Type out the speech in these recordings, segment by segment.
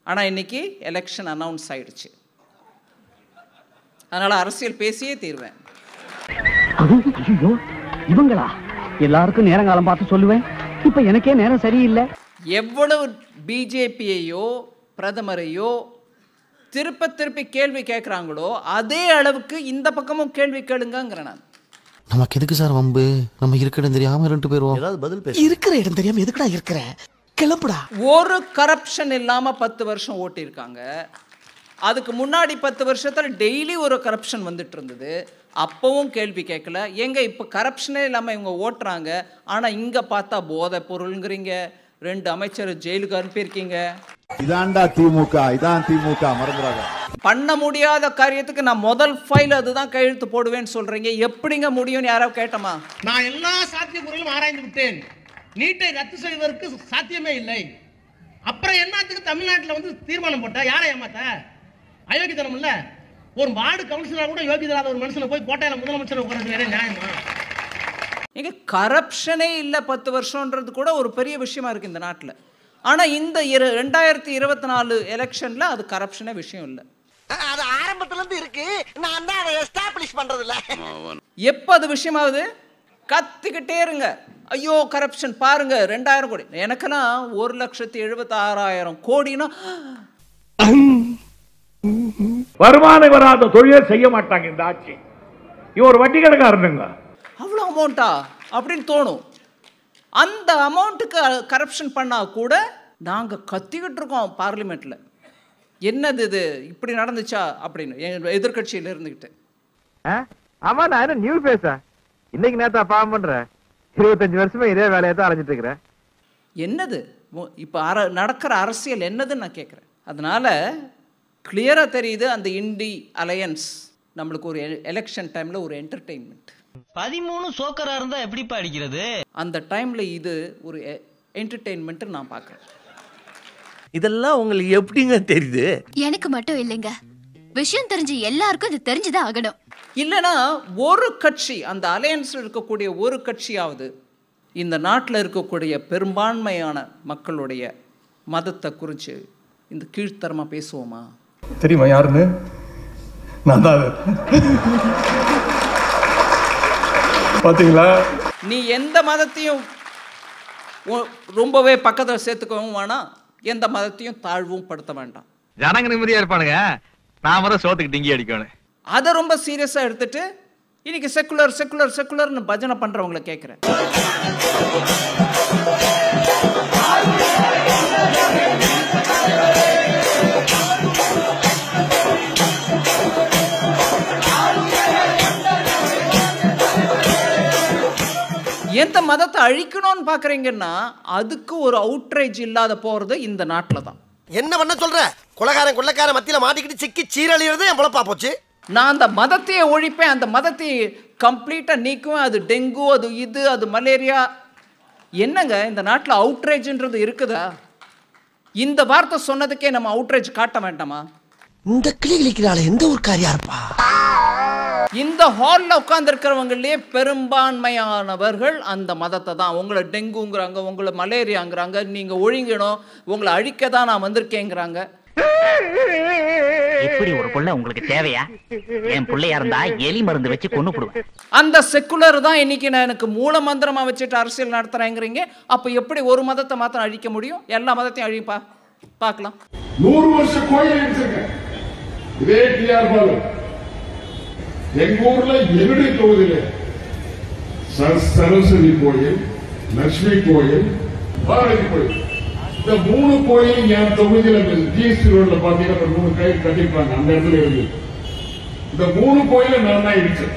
ஆனால் இன்னைக்கு election announce ஆயிடுச்சு அதனால் அரசியல் பேசியே தீர்வேன் ஐயோ இவங்களா எல்லாருக்கும் நேரங்காலம் பார்த்து சொல்லுவேன் இப்ப எனக்கே நேரம் சரியில்லை எவ்வளவு பிஜேபியையோ பிரதமரையோ திருப்ப திருப்பி கேள்வி கேட்குறாங்களோ அதே அளவுக்கு இந்த பக்கமும் கேள்வி கேளுங்கங்கிறேன் நான் நமக்கு எதுக்கு சார் வம்பு நம்ம இருக்கிற இடம் தெரியாம ரெண்டு போயிருவோம் ஏதாவது பதில் பேசு இருக்கிற இடம் தெரியாம எதுக்குடா இருக்கிற கிளம்புடா ஒரு கரப்ஷன் இல்லாமல் பத்து வருஷம் ஓட்டியிருக்காங்க அதுக்கு முன்னாடி பத்து வருஷத்தில் டெய்லி ஒரு கரப்ஷன் வந்துட்டு இருந்தது அப்போவும் கேள்வி கேட்கல எங்க இப்போ கரப்ஷனே இல்லாமல் இவங்க ஓட்டுறாங்க ஆனால் இங்கே பார்த்தா போதை பொருளுங்கிறீங்க ரெண்டு அமைச்சர் ஜெயிலுக்கு அனுப்பியிருக்கீங்க இதான்டா திமுக இதான் திமுக மறந்துடாத பண்ண முடியாத காரியத்துக்கு நான் முதல் ஃபைல் அதுதான் கையெழுத்து போடுவேன்னு சொல்றீங்க எப்படிங்க முடியும்னு யாராவது கேட்டமா நான் எல்லா சாத்தியக்கூறுகளும் ஆராய்ந்து விட்டேன் நீட்டை ரத்து செய்வதற்கு சாத்தியமே இல்லை அப்புறம் என்னத்துக்கு தமிழ்நாட்டில் வந்து தீர்மானம் போட்டா யாரை ஏமாத்த அயோக்கியத்தனம் இல்ல ஒரு வார்டு கவுன்சிலர் கூட யோகிதராத ஒரு மனுஷனை போய் கோட்டையில முதலமைச்சர் உட்கார்றது வேற நியாயமா எங்க கரப்ஷனே இல்லை பத்து வருஷன்றது கூட ஒரு பெரிய விஷயமா இருக்கு இந்த நாட்டில் ஆனால் இந்த இரு ரெண்டாயிரத்தி இருபத்தி நாலு எலெக்ஷனில் அது கரப்ஷனே விஷயம் இல்லை அது ஆரம்பத்துல இருந்து இருக்கு நான் தான் அதை எஸ்டாப்ளிஷ் பண்றது இல்ல எப்போ அது விஷயமாகுது கத்திக்கிட்டே இருங்க ஐயோ கரப்ஷன் பாருங்க ரெண்டாயிரம் கோடி எனக்கெல்லாம் ஒரு லட்சத்தி எழுபத்தி ஆறாயிரம் கோடினா வருமானம் வராத தொழிலே செய்ய மாட்டாங்க இந்த ஆட்சி இவன் ஒரு வட்டி கடைக்காரனுங்க அவ்வளோ அமௌண்ட்டா அப்படின்னு தோணும் அந்த அமௌண்ட்டுக்கு கரப்ஷன் பண்ணால் கூட நாங்கள் கத்திக்கிட்டு இருக்கோம் பார்லிமெண்ட்டில் என்னது இது இப்படி நடந்துச்சா அப்படின்னு எங்க எதிர்க்கட்சியில் இருந்துக்கிட்டு ஆமா நான் என்ன நியூ பேசா இன்னைக்கு நேத்தா பாவம் பண்றேன் இருபத்தஞ்சு வருஷமா இதே வேலையை தான் அலைஞ்சிட்டு இருக்கிறேன் என்னது இப்போ அர நடக்கிற அரசியல் என்னதுன்னு நான் கேட்குறேன் அதனால் கிளியராக தெரியுது அந்த இண்டி அலையன்ஸ் நம்மளுக்கு ஒரு எலெக்ஷன் டைமில் ஒரு என்டர்டெயின்மெண்ட் பதிமூணு சோக்கரா இருந்தா எப்படிப்பா அடிக்கிறது அந்த டைமில் இது ஒரு என்டர்டெயின்மெண்ட்டு நான் பார்க்குறேன் இதெல்லாம் உங்களுக்கு எப்படிங்க தெரியுது எனக்கு மட்டும் இல்லைங்க விஷயம் தெரிஞ்ச எல்லாருக்கும் இது தெரிஞ்சுதான் ஆகணும் இல்லைன்னா ஒரு கட்சி அந்த அலையன்ஸில் இருக்கக்கூடிய ஒரு கட்சியாவது இந்த நாட்டில் இருக்கக்கூடிய பெரும்பான்மையான மக்களுடைய மதத்தை குறித்து இந்த கீழ்த்தரமாக பேசுவோமா தெரியுமா யாருன்னு நான் தான் அது. பாத்தீங்களா நீ எந்த மதத்தையும் ஒ- ரொம்பவே பக்கத்தில் சேர்த்துக்கவும் வேணாம் எந்த மதத்தையும் தாழ்வும் படுத்த வேண்டாம் ஜனங்க நிம்மதியா இருப்பானுங்க நான் வர சோத்துக்கு டிங்கி அடிக்கணும் அதை ரொம்ப சீரியஸாக எடுத்துட்டு இன்னைக்கு செக்குலர் செக்குலர் செக்குலர்னு பஜனை பண்ணுறவங்கள கேட்குறேன் எந்த மதத்தை அழிக்கணும்னு பார்க்குறீங்கன்னா அதுக்கு ஒரு அவுட்ரேஜ் இல்லாத போகிறது இந்த நாட்டில் தான் என்ன பண்ண சொல்ற கொலகாரன் கொள்ளக்காரன் மத்தியில மாட்டிக்கிட்டு சிக்கி சீரழியறது என் பொழப்பா போச்சு நான் அந்த மதத்தையே ஒழிப்பேன் அந்த மதத்தை கம்ப்ளீட்டாக நீக்குவேன் அது டெங்கு அது இது அது மலேரியா என்னங்க இந்த நாட்டில் அவுட்ரேஜ்ன்றது இருக்குதா இந்த வார்த்தை சொன்னதுக்கே நம்ம அவுட்ரேஜ் காட்ட வேண்டாமா இந்த கிளி கிளிக்கிறாள் எந்த ஊர்க்காரியா இருப்பா இந்த ஹாலில் உட்காந்துருக்கிறவங்களே பெரும்பான்மையானவர்கள் அந்த மதத்தை தான் உங்களை டெங்குங்கிறாங்க உங்களை மலேரியாங்கிறாங்க நீங்கள் ஒழுங்கணும் உங்களை அழிக்க தான் நான் வந்திருக்கேங்கிறாங்க எப்படி ஒரு புள்ள உங்களுக்கு தேவையா என் பிள்ளையா இருந்தா எலி மருந்து வச்சு கொண்டு போடுவேன் அந்த செக்குலர் தான் இன்னைக்கு நான் எனக்கு மூல மந்திரமா வச்சுட்டு அரசியல் நடத்துறேங்கிறீங்க அப்போ எப்படி ஒரு மதத்தை மாத்திரம் அழிக்க முடியும் எல்லா மதத்தையும் அழிப்பா பார்க்கலாம் நூறு வருஷம் கோயில் அடிச்சிருக்கேன் இதே டிஆர் பாலு எங்க ஊர்ல என்னுடைய தொகுதியில சர- சரஸ்வதி கோயில் லட்சுமி கோயில் பாரதி கோயில் இந்த மூணு கோயில் என் தொகுதியில ஜிஎஸ்டி ரோட்ல பாத்தீங்கன்னா ஒரு மூணு கை கட்டிருப்பாங்க அந்த இடத்துல இருக்கு இந்த மூணு கோயில நான் தான் இடிச்சேன்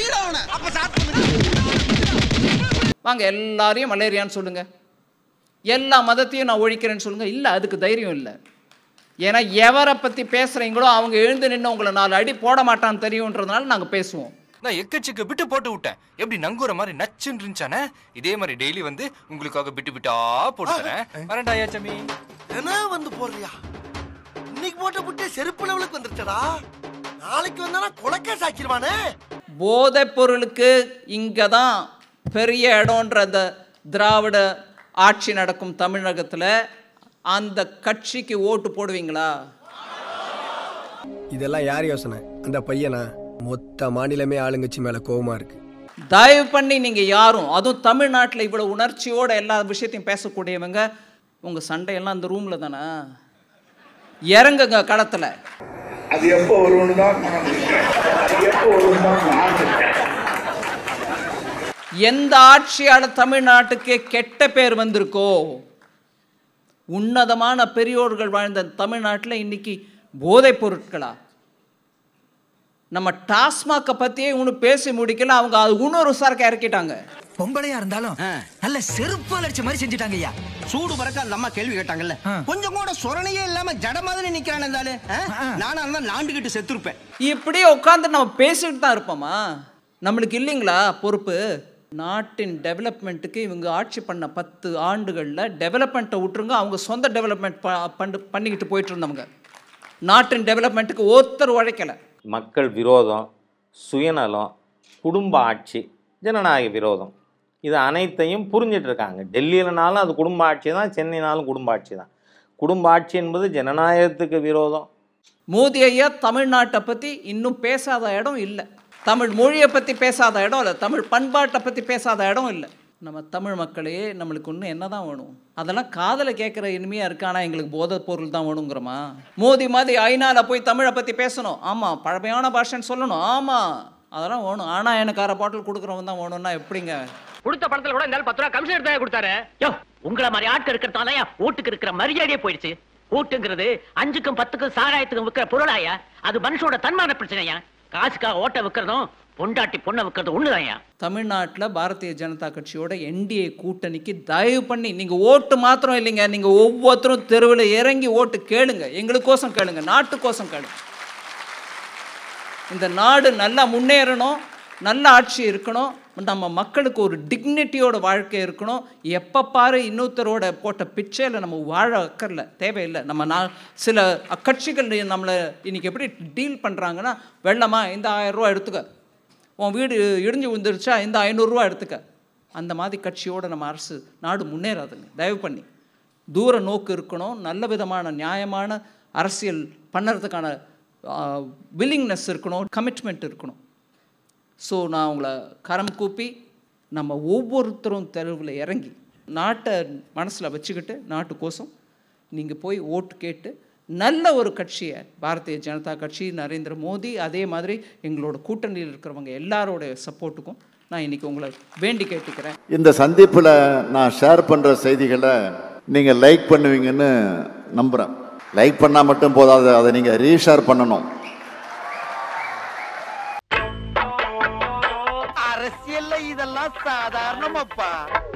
வாங்க எல்லாரையும் மலேரியான்னு சொல்லுங்க எல்லா மதத்தையும் நான் ஒழிக்கிறேன்னு சொல்லுங்க இல்லை அதுக்கு தைரியம் இல்லை ஏன்னா எவரை பற்றி பேசுகிறீங்களோ அவங்க எழுந்து நின்று உங்களை நாலு அடி போட மாட்டான்னு தெரியுன்றதுனால நாங்கள் பேசுவோம் நான் எக்கச்சக்க பிட்டு போட்டு விட்டேன் எப்படி நங்கூர மாதிரி நச்சுன்னு இருந்துச்சானே இதே மாதிரி டெய்லி வந்து உங்களுக்காக பிட்டு பிட்டா போட்டு தரேன் வரேன்டா ஐயாச்சமி என்ன வந்து போடுறியா இன்னைக்கு போட்ட புட்டே செருப்பு லெவலுக்கு வந்துருச்சடா நாளைக்கு வந்தானா கொலக்கே சாக்கிடுவானே போதைப் பொருளுக்கு இங்கே தான் பெரிய இடம்ன்ற அந்த திராவிட ஆட்சி நடக்கும் தமிழகத்தில் அந்த கட்சிக்கு ஓட்டு போடுவீங்களா இதெல்லாம் யார் யோசனை அந்த பையனா மொத்த மாநிலமே ஆளுங்கட்சி மேல கோவமா இருக்கு தயவு பண்ணி நீங்க யாரும் அதுவும் தமிழ்நாட்டில் இவ்வளவு உணர்ச்சியோட எல்லா விஷயத்தையும் பேசக்கூடியவங்க உங்க சண்டையெல்லாம் அந்த ரூம்ல தானே இறங்குங்க களத்துல அது எப்போ வரும்னு தான் நான் இருக்கேன். அது எப்போ வரும்னு தான் நான் இருக்கேன். எந்த ஆட்சியால தமிழ்நாட்டுக்கு கெட்ட பேர் வந்திருக்கோ உன்னதமான பெரியோர்கள் வாழ்ந்த தமிழ்நாட்டில் இன்னைக்கு போதைப் பொருட்களா நம்ம டாஸ்மாக்கை பத்தியே இன்னும் பேசி முடிக்கல அவங்க அது இன்னொரு சரக்கு இறக்கிட்டாங்க பொம்பளையா இருந்தாலும் நல்ல செருப்பு அடிச்ச மாதிரி செஞ்சுட்டாங்க ஐயா சூடு பறக்க அந்த அம்மா கேள்வி கேட்டாங்கல்ல கொஞ்சம் கூட சொரணையே இல்லாம ஜட மாதிரி நிக்கிறான் இருந்தாலு நானா இருந்தா நாண்டுகிட்டு செத்துருப்பேன் இப்படியே உட்காந்து நம்ம பேசிட்டு தான் இருப்போமா நம்மளுக்கு இல்லைங்களா பொறுப்பு நாட்டின் டெவலப்மெண்ட்டுக்கு இவங்க ஆட்சி பண்ண பத்து ஆண்டுகளில் டெவலப்மெண்ட்டை விட்டுருங்க அவங்க சொந்த டெவலப்மெண்ட் பண்ணு பண்ணிக்கிட்டு போயிட்டு இருந்தவங்க நாட்டின் டெவலப்மெண்ட்டுக்கு ஒருத்தர் உழைக்கலை மக்கள் விரோதம் சுயநலம் குடும்ப ஆட்சி ஜனநாயக விரோதம் இது அனைத்தையும் புரிஞ்சிட்டு இருக்காங்க டெல்லியிலனாலும் அது குடும்ப ஆட்சி தான் சென்னைனாலும் குடும்ப ஆட்சி தான் குடும்ப ஆட்சி என்பது ஜனநாயகத்துக்கு விரோதம் மோடி ஐயா தமிழ்நாட்டை பற்றி இன்னும் பேசாத இடம் இல்லை தமிழ் மொழியை பற்றி பேசாத இடம் இல்லை தமிழ் பண்பாட்டை பற்றி பேசாத இடம் இல்லை நம்ம தமிழ் மக்களே நம்மளுக்கு இன்னும் என்ன தான் வேணும் அதெல்லாம் காதில் கேட்குற இனிமையாக இருக்கு ஆனால் எங்களுக்கு போதைப் பொருள் தான் வேணுங்கிறோமா மோதி மாதிரி ஐநாவில் போய் தமிழை பற்றி பேசணும் ஆமாம் பழமையான பாஷைன்னு சொல்லணும் ஆமாம் அதெல்லாம் வேணும் ஆனால் எனக்கு அரை பாட்டில் கொடுக்குறவன் தான் வேணும்னா எப்படிங்க கொடுத்த பணத்துல கூட இந்த பத்து ரூபா கமிஷன் எடுத்து கொடுத்தாரு யோ உங்களை மாதிரி ஆட்கள் இருக்கிறதால வீட்டுக்கு இருக்கிற மரியாதையே போயிடுச்சு கூட்டுங்கிறது அஞ்சுக்கும் பத்துக்கும் சாராயத்துக்கும் விற்கிற பொருளாயா அது மனுஷோட தன்மான பிரச்சனையா காசுக்காக ஓட்ட விற்கிறதும் பொண்டாட்டி பொண்ணை விற்கிறதும் ஒண்ணுதான்யா தமிழ்நாட்டில் பாரதிய ஜனதா கட்சியோட என்டிஏ கூட்டணிக்கு தயவு பண்ணி நீங்கள் ஓட்டு மாத்திரம் இல்லைங்க நீங்கள் ஒவ்வொருத்தரும் தெருவில் இறங்கி ஓட்டு கேளுங்க எங்களுக்கோசம் கேளுங்க நாட்டுக்கோசம் கேளுங்க இந்த நாடு நல்லா முன்னேறணும் நல்ல ஆட்சி இருக்கணும் நம்ம மக்களுக்கு ஒரு டிக்னிட்டியோட வாழ்க்கை இருக்கணும் எப்போ பாரு இன்னொருத்தரோட போட்ட பிச்சையில் நம்ம வாழ அக்கறல தேவையில்லை நம்ம நான் சில கட்சிகள் நம்மளை இன்னைக்கு எப்படி டீல் பண்ணுறாங்கன்னா வெள்ளமா இந்த ஆயிரம் ரூபா எடுத்துக்க உன் வீடு இடிஞ்சு விழுந்துருச்சா இந்த ஐநூறுரூவா எடுத்துக்க அந்த மாதிரி கட்சியோட நம்ம அரசு நாடு முன்னேறாதுங்க தயவு பண்ணி தூர நோக்கு இருக்கணும் நல்ல விதமான நியாயமான அரசியல் பண்ணுறதுக்கான வில்லிங்னஸ் இருக்கணும் கமிட்மெண்ட் இருக்கணும் ஸோ நான் உங்களை கரம் கூப்பி நம்ம ஒவ்வொருத்தரும் தெருவில் இறங்கி நாட்டை மனசில் வச்சுக்கிட்டு நாட்டுக்கோசம் நீங்கள் போய் ஓட்டு கேட்டு நல்ல ஒரு கட்சியை பாரதிய ஜனதா கட்சி நரேந்திர மோடி அதே மாதிரி எங்களோட கூட்டணியில் இருக்கிறவங்க எல்லாரோட சப்போர்ட்டுக்கும் நான் இன்னைக்கு உங்களை வேண்டி கேட்டுக்கிறேன் இந்த சந்திப்பில் நான் ஷேர் பண்ணுற செய்திகளை நீங்கள் லைக் பண்ணுவீங்கன்னு நம்புகிறேன் லைக் பண்ணால் மட்டும் போதாது அதை நீங்கள் ரீஷேர் பண்ணணும் அரசியல்ல இதெல்லாம் சாதாரணமாப்பா